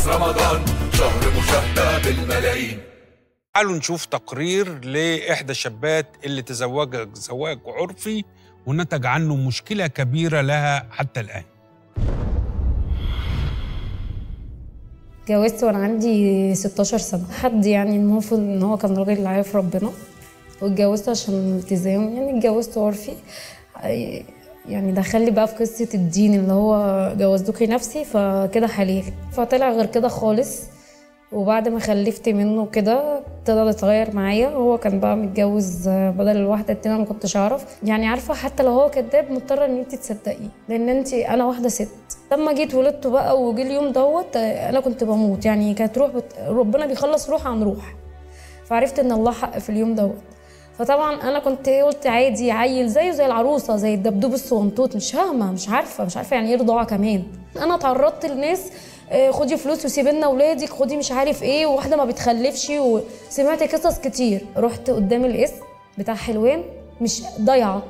فانوس رمضان شهر مشاهدة بالملايين تعالوا نشوف تقرير لإحدى الشابات اللي تزوجت زواج عرفي ونتج عنه مشكلة كبيرة لها حتى الآن اتجوزت وانا عندي 16 سنه حد يعني المفروض ان هو كان راجل عارف ربنا واتجوزت عشان الالتزام يعني اتجوزت عرفي يعني دخلني بقى في قصه الدين اللي هو جوزتكي نفسي فكده حليل فطلع غير كده خالص وبعد ما خلفت منه كده ابتدى يتغير معايا هو كان بقى متجوز بدل الواحده التانية ما كنتش اعرف يعني عارفه حتى لو هو كذاب مضطره ان انت تصدقيه لان انت انا واحده ست لما جيت ولدته بقى وجي اليوم دوت انا كنت بموت يعني كانت روح بت... ربنا بيخلص روح عن روح فعرفت ان الله حق في اليوم دوت فطبعا انا كنت قلت عادي عيل زيه زي العروسه زي الدبدوب الصغنطوط مش فاهمه مش عارفه مش عارفه يعني ايه رضاعه كمان انا اتعرضت لناس آه، خدي فلوس وسيبي لنا اولادك خدي مش عارف ايه وواحده ما بتخلفش وسمعت قصص كتير رحت قدام القسم بتاع حلوان مش ضايعه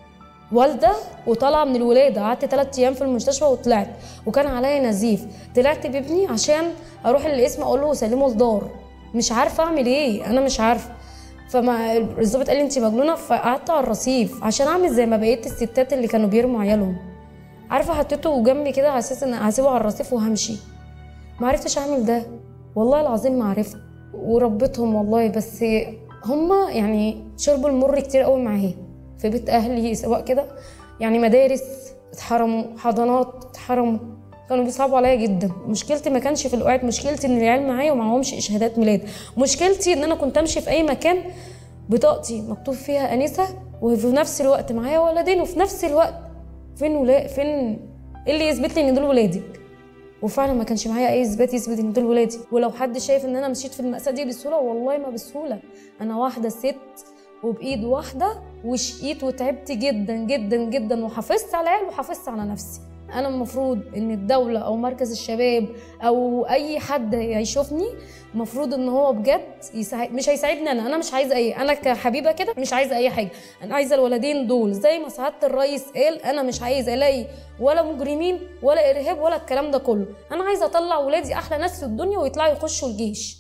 والده وطالعه من الولاده قعدت ثلاث ايام في المستشفى وطلعت وكان عليا نزيف طلعت بابني عشان اروح القسم اقول له سلمه لدار مش عارفه اعمل ايه انا مش عارفه فما الظابط قال لي انت مجنونه فقعدت على الرصيف عشان اعمل زي ما بقيت الستات اللي كانوا بيرموا عيالهم عارفه حطيته جنبي كده على اساس ان هسيبه على الرصيف وهمشي ما عرفتش اعمل ده والله العظيم ما عرفت وربيتهم والله بس هما يعني شربوا المر كتير قوي معايا في بيت اهلي سواء كده يعني مدارس اتحرموا حضانات اتحرموا كانوا بيصعبوا عليا جدا مشكلتي ما كانش في القعد مشكلتي ان العيال معايا ومعهمش شهادات ميلاد مشكلتي ان انا كنت امشي في اي مكان بطاقتي مكتوب فيها انسه وفي نفس الوقت معايا ولدين وفي نفس الوقت فين ولا فين ايه اللي يثبت لي ان دول ولادك وفعلا ما كانش معايا اي اثبات يثبت ان دول ولادي ولو حد شايف ان انا مشيت في المأساة دي بسهوله والله ما بسهوله انا واحده ست وبايد واحده وشقيت وتعبت جدا جدا جدا وحافظت على العيال وحافظت على نفسي انا المفروض ان الدوله او مركز الشباب او اي حد هيشوفني المفروض ان هو بجد يساعد مش هيساعدني انا انا مش عايزه اي انا كحبيبه كده مش عايزه اي حاجه انا عايزه الولدين دول زي ما سعاده الرئيس قال انا مش عايزه الاقي ولا مجرمين ولا ارهاب ولا الكلام ده كله انا عايزه اطلع ولادي احلى ناس في الدنيا ويطلعوا يخشوا الجيش